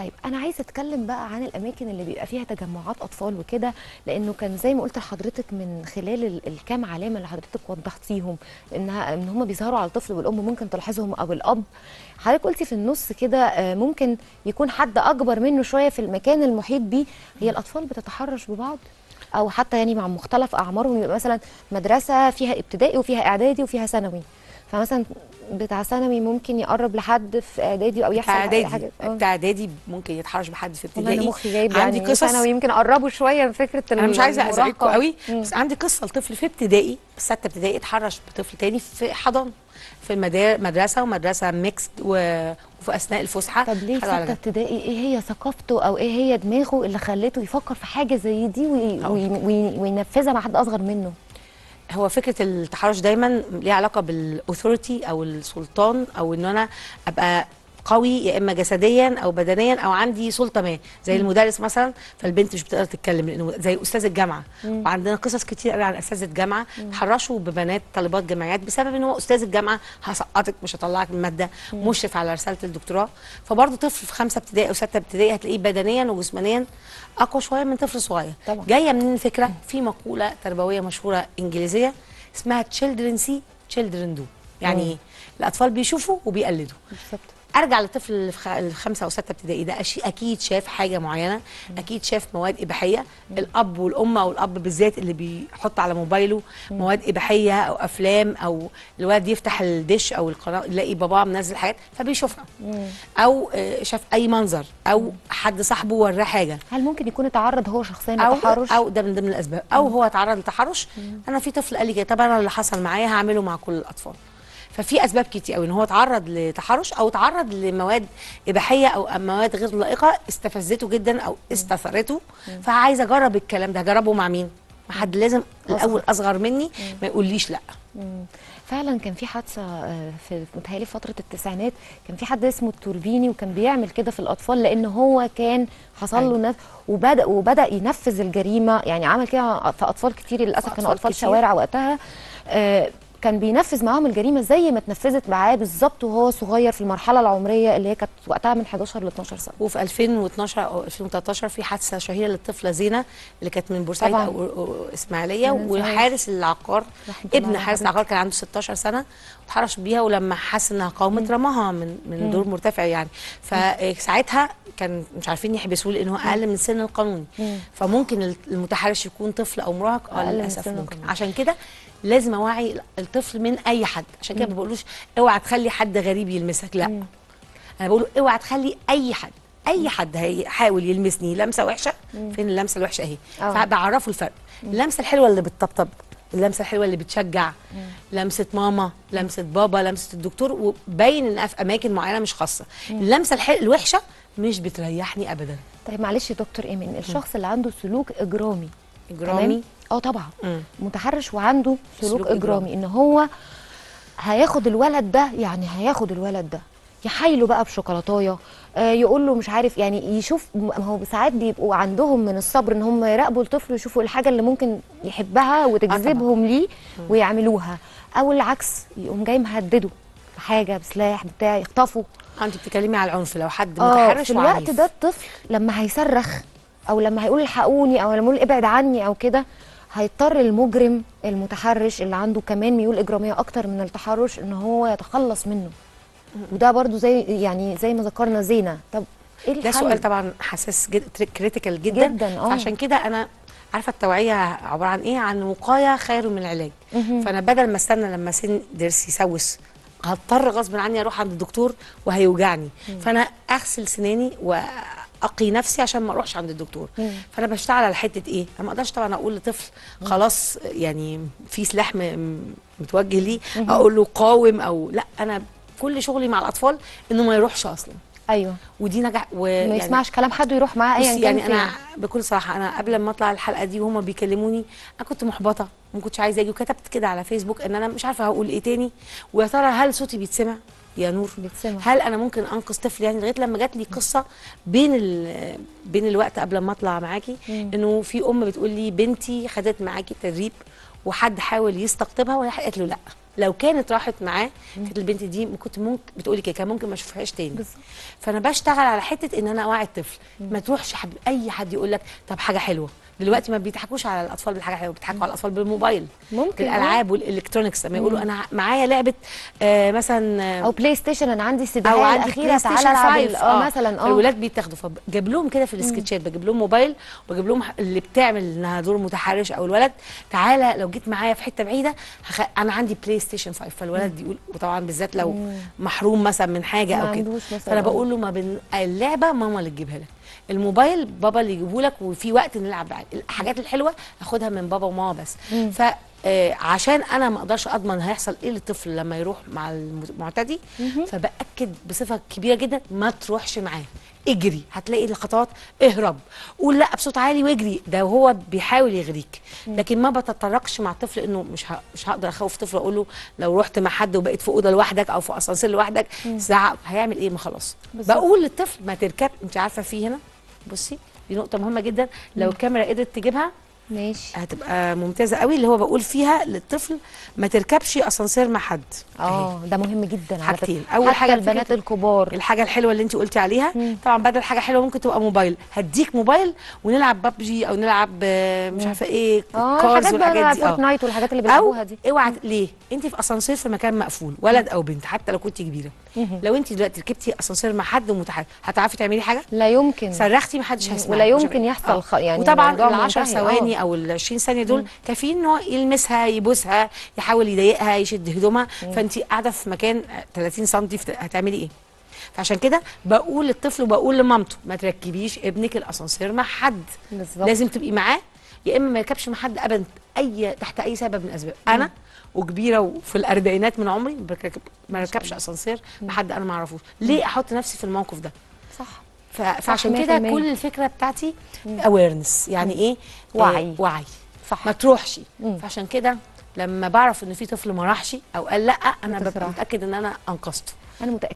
طيب انا عايزه اتكلم بقى عن الاماكن اللي بيبقى فيها تجمعات اطفال وكده لانه كان زي ما قلت لحضرتك من خلال ال- الكام علامه اللي حضرتك وضحتيهم انها ان هم بيظهروا على الطفل والام ممكن تلاحظهم او الاب حضرتك قلتي في النص كده آه، ممكن يكون حد اكبر منه شويه في المكان المحيط بيه هي الاطفال بتتحرش ببعض او حتى يعني مع مختلف اعمارهم يبقى مثلا مدرسه فيها ابتدائي وفيها اعدادي وفيها ثانوي فمثلا بتاع ثانوي ممكن يقرب لحد في اعدادي او يحصل بتاع أي اعدادي حاجه آه. بتاع اعدادي ممكن يتحرش بحد في والله انا ابتدائي مخي جايب عندي يعني قصص ثانوي يمكن اقربوا شويه من فكره انا مش عايزه ازعجكم المراهقة. قوي مم. بس عندي قصه لطفل في ابتدائي سته ابتدائي اتحرش بطفل تاني في حضانه في المدا- مدرسه ومدرسه ميكس و... وفي اثناء الفسحه طب ليه في خدوا على سته جنب. ابتدائي ايه هي ثقافته او ايه هي دماغه اللي خلته يفكر في حاجه زي دي وي... وي... وي... وينفذها مع حد اصغر منه هو فكره التحرش دايما ليها علاقه بالاثوريتي او السلطان او ان انا ابقى قوي يا اما جسديا او بدنيا او عندي سلطه ما زي المدرس مثلا فالبنت مش بتقدر تتكلم لانه زي استاذ الجامعه وعندنا قصص كتير قوي عن اساتذه جامعه تحرشوا ببنات طالبات جامعيات بسبب ان هو استاذ الجامعه هسقطك مش هطلعك من الماده مشرف على رساله الدكتوراه فبرضه طفل في خمسه ابتدائي او سته ابتدائي هتلاقيه بدنيا وجسمانيا اقوى شويه من طفل صغير طبعا. جايه منين الفكره في مقوله تربويه مشهوره انجليزيه اسمها children see children do يعني ايه الاطفال بيشوفوا وبيقلدوا بالظبط ارجع للطفل اللي في خ- اللي في خمسه او سته ابتدائي ده أشي اكيد شاف حاجه معينه اكيد شاف مواد اباحيه الاب والام او الاب بالذات اللي بيحط على موبايله مواد اباحيه او افلام او الولد يفتح الدش او القناه يلاقي باباه منزل حاجات فبيشوفها او آه، شاف اي منظر او حد صاحبه وراه حاجه هل ممكن يكون اتعرض هو شخصيا او لتحرش او ده من ضمن الاسباب او هو اتعرض لتحرش انا في طفل قال لي كده طب انا اللي حصل معايا هعمله مع كل الاطفال ففي اسباب كتير قوي ان هو اتعرض لتحرش او اتعرض لمواد اباحيه او مواد غير لائقه استفزته جدا او استثرته فعايز اجرب الكلام ده اجربه مع مين مع حد لازم الاول اصغر مني ما يقوليش لا مم. فعلا كان في حادثه آه، في متهيألي في فتره التسعينات كان في حد اسمه التوربيني وكان بيعمل كده في الاطفال لان هو كان حصل له أيوة. نف... وبدا وبدا ينفذ الجريمه يعني عمل كده في اطفال كتير للاسف كانوا أطفال اطفال كتير. شوارع وقتها آه، كان بينفذ معاهم الجريمه زي ما اتنفذت معاه بالظبط وهو صغير في المرحله العمريه اللي هي كانت وقتها من 11 ل 12 سنه وفي 2012 او 2013 في حادثه شهيره للطفله زينه اللي كانت من بورسعيد طبعاً. او أو اسماعيليه ما ننساهاش. وحارس العقار رحمة الله ابن على حارس حضرتك. العقار كان عنده 16 سنه اتحرش بيها ولما حس انها قاومت رماها من من دور مرتفع يعني فساعتها كان مش عارفين يحبسوه لان هو اقل من السن القانوني فممكن المتحرش يكون طفل او مراهق اه أقل من للاسف السن ممكن القانوني. عشان كده لازم اوعي الطفل من اي حد عشان كده ما بقولوش اوعى تخلي حد غريب يلمسك لا انا بقول له اوعى تخلي اي حد اي حد هيحاول يلمسني لمسه وحشه فين اللمسه الوحشه اهي آه. فبعرفه الفرق اللمسه الحلوه اللي بتطبطب اللمسه الحلوه اللي بتشجع لمسه ماما لمسه بابا لمسه الدكتور وباين انها في اماكن معينه مش خاصه اللمسه الحل... الوحشه مش بتريحني ابدا طيب معلش يا دكتور ايمن الشخص اللي عنده سلوك اجرامي اجرامي تمام؟ اه طبعا مم. متحرش وعنده سلوك, سلوك سلوك إجرامي. اجرامي ان هو هياخد الولد ده يعني هياخد الولد ده يحايله بقى بشوكولاتايه آه يقول له مش عارف يعني يشوف ما هو ساعات بيبقوا عندهم من الصبر ان هم يراقبوا الطفل ويشوفوا الحاجه اللي ممكن يحبها وتجذبهم ليه ويعملوها او العكس يقوم جاي مهدده بحاجه بسلاح بتاع يخطفوا انت بتتكلمي على العنف لو حد اه متحرش في الوقت وعنيف. ده الطفل لما هيصرخ او لما هيقول الحقوني او لما يقول ابعد عني او كده هيضطر المجرم المتحرش اللي عنده كمان ميول اجراميه اكتر من التحرش ان هو يتخلص منه وده برضو زي يعني زي ما ذكرنا زينه طب ايه ده الحل؟ سؤال طبعا حساس جدا كريتيكال جدا جداً، آه. فعشان كده انا عارفه التوعيه عباره عن ايه عن وقايه خير من العلاج فانا بدل ما استنى لما سن ضرسي يسوس هضطر غصب عني اروح عند الدكتور وهيوجعني فانا اغسل سناني واقي نفسي عشان ما اروحش عند الدكتور فانا بشتغل على حته ايه انا ما اقدرش طبعا اقول لطفل خلاص يعني في سلاح م- م- متوجه ليه اقول له قاوم او لا انا كل شغلي مع الاطفال انه ما يروحش اصلا ايوه ودي نجح و ما يعني يسمعش كلام حد ويروح معاه ايا بصي كان يعني انا فين. بكل صراحه انا قبل ما اطلع الحلقه دي وهما بيكلموني انا كنت محبطه ما كنتش عايزه اجي وكتبت كده على فيسبوك ان انا مش عارفه هقول ايه تاني ويا ترى هل صوتي بيتسمع يا نور بيتسمع. هل انا ممكن انقذ طفل يعني لغايه لما جات لي قصه بين ال- بين الوقت قبل ما اطلع معاكي انه في ام بتقول لي بنتي خدت معاكي تدريب وحد حاول يستقطبها وهي قالت له لا لو كانت راحت معاه كانت البنت دي كنت ممكن بتقولي كده كان ممكن ما اشوفهاش تاني بالظبط. فانا بشتغل على حته ان انا اوعي الطفل ما تروحش حب... اي حد يقول لك طب حاجه حلوه دلوقتي ما بيضحكوش على الاطفال بالحاجه حلوه بيضحكوا على الاطفال بالموبايل ممكن، بالالعاب والالكترونكس لما يقولوا انا معايا لعبه آه مثلا آه، او بلاي ستيشن انا عندي استدعاء او عندي الاخيره بلاي تعالى ستيشن العب 5 ال- اه مثلا اه فالولاد بيتاخدوا فبجيب لهم كده في السكتشات بجيب لهم موبايل وبجيب لهم اللي بتعمل انها دور متحرش او الولد تعالى لو جيت معايا في حته بعيده هخ... انا عندي بلاي ستيشن 5 فالولد يقول وطبعا بالذات لو محروم مثلا من حاجه ما او كده عندوش مثلاً، فانا آه. بقول له ما بين اللعبه ماما اللي تجيبها لك الموبايل بابا اللي يجيبه لك وفي وقت نلعب عليه. الحاجات الحلوه هاخدها من بابا وماما بس ف آه، عشان انا ما اقدرش اضمن هيحصل ايه للطفل لما يروح مع المعتدي فباكد بصفه كبيره جدا ما تروحش معاه اجري هتلاقي الخطوات اهرب قول لا بصوت عالي واجري ده وهو بيحاول يغريك لكن ما بتطرقش مع الطفل انه مش ه... مش هقدر اخوف طفل واقول له لو رحت مع حد وبقيت في اوضه لوحدك او في اسانسير لوحدك زعق هيعمل ايه ما خلاص بالظبط. بقول للطفل ما تركب انت عارفه في هنا بصي دي نقطه مهمه جدا لو الكاميرا قدرت تجيبها ماشي هتبقى ممتازه قوي اللي هو بقول فيها للطفل ما تركبش اسانسير مع حد اه ده مهم جدا على حاجتين. فكره أول حتى حاجة البنات فكرة- الكبار الحاجه الحلوه اللي انت قلتي عليها طبعا بدل حاجه حلوه ممكن تبقى موبايل هديك موبايل ونلعب ببجي او نلعب آه، مش عارفه ايه اه كارز حاجات بقى والحاجات دي اه فورتنايت والحاجات اللي او بيلعبوها دي اوعى ليه انت في اسانسير في مكان مقفول ولد او بنت حتى لو كنت كبيره لو انت دلوقتي ركبتي اسانسير مع حد ومتحرك هتعرفي تعملي حاجه لا يمكن صرختي محدش هيسمعك ولا مش يمكن هيبقى- يحصل خ- يعني وطبعا الموضوع ال 10 منتهي، ثواني آه. او ال 20 ثانيه دول كافيين ان هو يلمسها يبوسها يحاول يضايقها يشد هدومها فانت قاعده في مكان 30 سم هتعملي ايه فعشان كده بقول للطفل وبقول لمامته ما تركبيش ابنك الاسانسير مع حد بالظبط. لازم تبقي معاه يا اما ما يركبش مع حد ابدا اي تحت اي سبب من الاسباب انا وكبيره وفي الاربعينات من عمري ما بركب- ما ركبش اسانسير مع حد انا ما اعرفوش ليه احط نفسي في الموقف ده صح ف- فعشان 100%. كده كل الفكره بتاعتي اويرنس يعني ايه وعي. آه وعي صح ما تروحش مم. فعشان كده لما بعرف ان في طفل ما راحش او قال لا انا بتفرح. ببقى متاكد ان انا انقذته انا متاكده